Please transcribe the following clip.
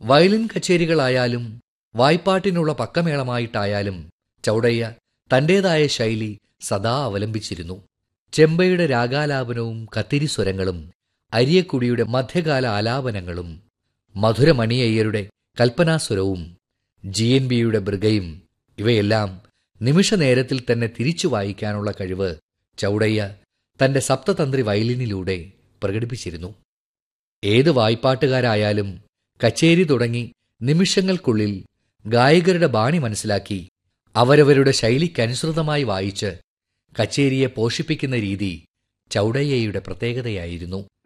violin കച്ചേരികളായാലും വായ്പാട്ടിനുള്ള പക്കമേളമായിട്ടായാലും ചൗടയ്യ തന്റേതായ ശൈലി സദാ അവലംബിച്ചിരുന്നു ചെമ്പയുടെ രാഗാലാപനവും കത്തിരി സ്വരങ്ങളും അരിയക്കുടിയുടെ മധ്യകാല ആലാപനങ്ങളും മധുരമണിയയ്യരുടെ കൽപ്പനാസ്വരവും ജി എൻ ബിയുടെ മൃഗയും ഇവയെല്ലാം നിമിഷനേരത്തിൽ തന്നെ തിരിച്ചു വായിക്കാനുള്ള കഴിവ് ചൗടയ്യ തന്റെ സപ്തതന്ത്രി വയലിനിലൂടെ പ്രകടിപ്പിച്ചിരുന്നു ഏത് വായ്പാട്ടുകാരായാലും കച്ചേരി തുടങ്ങി നിമിഷങ്ങൾക്കുള്ളിൽ ഗായകരുടെ ബാണി മനസ്സിലാക്കി അവരവരുടെ ശൈലിക്കനുസൃതമായി വായിച്ച് കച്ചേരിയെ പോഷിപ്പിക്കുന്ന രീതി ചൗടയ്യയുടെ പ്രത്യേകതയായിരുന്നു